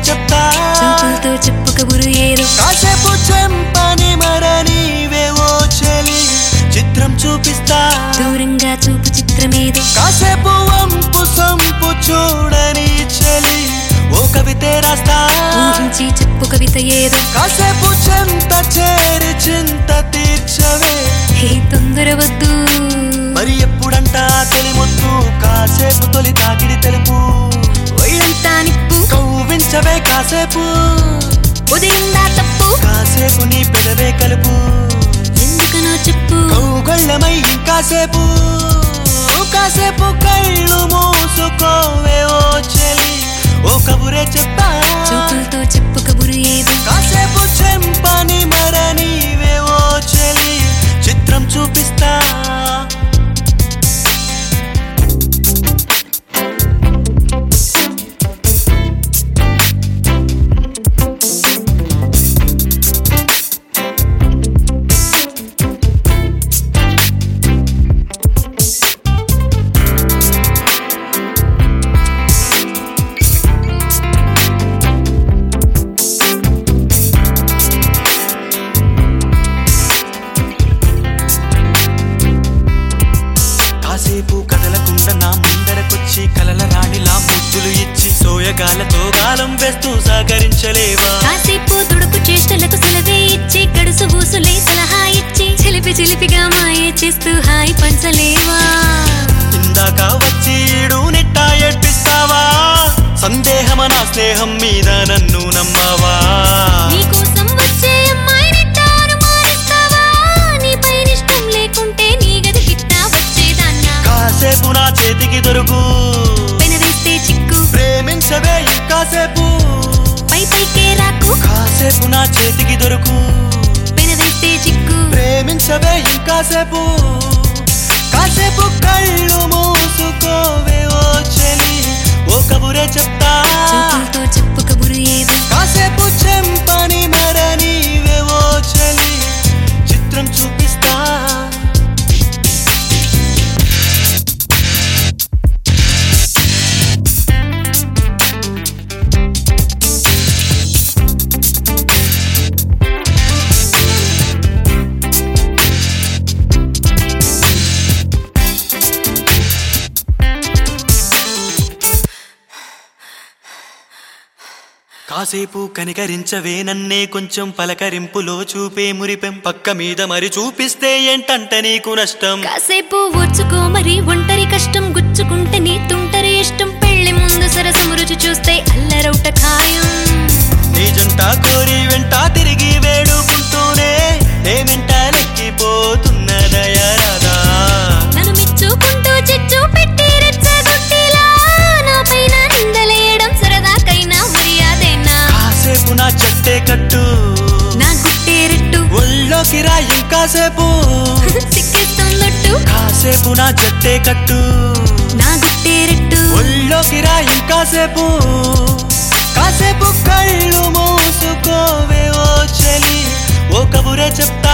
చెప్తా చూపులతో చెప్పు కబురు ఏదో కాసేపు చెంపని మరనీవే ఓ చెలి చిత్రం చూపిస్తా దూరంగా చూపు చిత్రమేదో కాసేపు వంపు సంపు చూడని చెలి ఓ కవితే రాస్తా ఊహించి చెప్పు కవిత ఏదో కాసేపు చెంత చేరి చింత తీర్చవే హే తొందర వద్దు మరి ఎప్పుడంట తొలి ముద్దు కాసేపు తొలి తాకిడి తెలుపు ఒళ్ళంతా నిప్పు కవ్వించవే కాసేపు ఉదయందా తప్పు కాసేపు నీ పెదవే కలుపు ఎందుకనో చెప్పు కౌగళ్ళమై ఇంకాసేపు కాసేపు కళ్ళు మూసుకోవే ఓ చెలి ఓ కబురే చెప్తా చూపులతో చెప్పు కబురు ఏదో కాసేపు చెంపని మరనీవే ఓ చెలి చిత్రం చూపిస్తా కాసేపు కదలకుండా నా ముందరకొచ్చి కలల రాణిలా ముద్దులు ఇచ్చి సోయగాలతో గాలం వేస్తూ సహకరించలేవా కాసేపు తుడుపు చేష్టలకు సెలవే ఇచ్చి గడుసు ఊసులే సలహా ఇచ్చి చిలిపి చిలిపిగా మాయే చేస్తూ హాయి పంచలేవా ఇందాక వచ్చి ఈడు నిట్టా ఏడ్పిస్తావా సందేహమన స్నేహం మీద నన్ను నమ్మావా నీకోసం వచ్చే అమ్మాయిని తాను మారిస్తావా నీపై ఇష్టం లేకుంటే నీ గది గిట్టా వచ్చేదాన్నా కాసేపు నా చేతికి దొరుకు పెనవేస్తే చిక్కు ప్రేమించవే ఇంకాసేపు పై పైకే రాకు కాసేపు నా చేతికి దొరుకు పెనవేస్తే చిక్కు ప్రేమించవే ఇంకాసేపు కాసేపు కళ్ళు మూసుకోవే ఓ చెలి ఓ కబురే చెప్తా చూపులతో చెప్పు కబురు ఏదో కాసేపు చెంపని మరనీవే ఓ చెలి చిత్రం చూపిస్తా కాసేపు కనికరించవే నన్నే కొంచెం పలకరింపులో చూపే మురిపెం పక్క మీద మరి చూపిస్తే ఏంటంట నీకు నష్టం కాసేపు ఓర్చుకో మరి ఒంటరి కష్టం గుచ్చుకుంటే నీ తుంటరి ఇష్టం పెళ్లి ముందు సరసము రుచి చూస్తే అల్లరౌట ఖాయం నీ జంట కోరి వెంట తిరిగి వేడుకుంటూనే ఏమింట లెక్కిపోతున్న దయరాదా నన్ను మెచ్చుకుంటూ చిచ్చు పెట్టి రెచ్చగొట్టిలా నా పైన నిందలేయడం సరదాకైనా మర్యాదేనా కాసేపు నా చెట్టే కట్టు నా గుట్టేరెట్టు ఒళ్ళోకి రా ఇంకాసేపు సిక్కిస్తుందొట్టు కాసేపు నా చెట్టే కట్టు నా గుట్టేరెట్టు ఒళ్ళోకి రా ఇంకాసేపు కాసేపు కళ్ళు మూసుకోవే ఓ చెలి ఓ కబురే చెప్తా